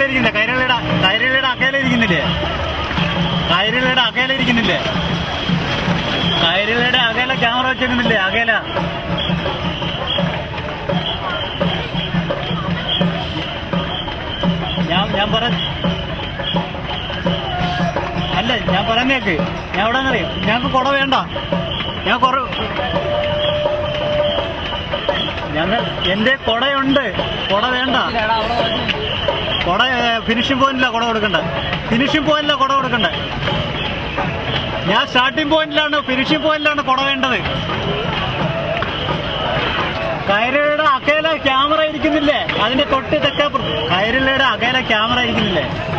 ഇരിക്കുന്നില്ലേ കൈരളിയുടെ കൈരളിയുടെ അകല ഇരിക്കുന്നില്ലേ കൈരളിയുടെ അകല ഇരിക്കുന്നില്ലേ കൈരളിയുടെ അകല camera വെച്ചിരുന്നില്ലേ അകല ഞാൻ ഞാൻ പറ അല്ല ഞാൻ പറഞ്ഞേക്ക് ഞാൻ എവിടെ അറിയാം ഞങ്ങൾക്ക് കുട വേണ്ട ഞാൻ കുറ ഞങ്ങൾ എന്റെ കുടയുണ്ട് കുട വേണ്ട കുട ഫിനിഷിംഗ് പോയിന്റിലാണ് കുട കൊടുക്കണ്ടേ ഫിനിഷിംഗ് പോയിന്റിലാണ് കുട കൊടുക്കണ്ടേ ഞാൻ സ്റ്റാർട്ടിംഗ് പോയിന്റിലാണ് ഫിനിഷിംഗ് പോയിന്റിലാണ് കുട വേണ്ടത് കൈരളിയുടെ അകല ക്യാമറ ഇരിക്കുന്നില്ലേ അതിന്റെ തൊട്ട് തെക്കാപ്പുറത്ത് കൈരളിയുടെ അകല ക്യാമറ ഇരിക്കുന്നില്ലേ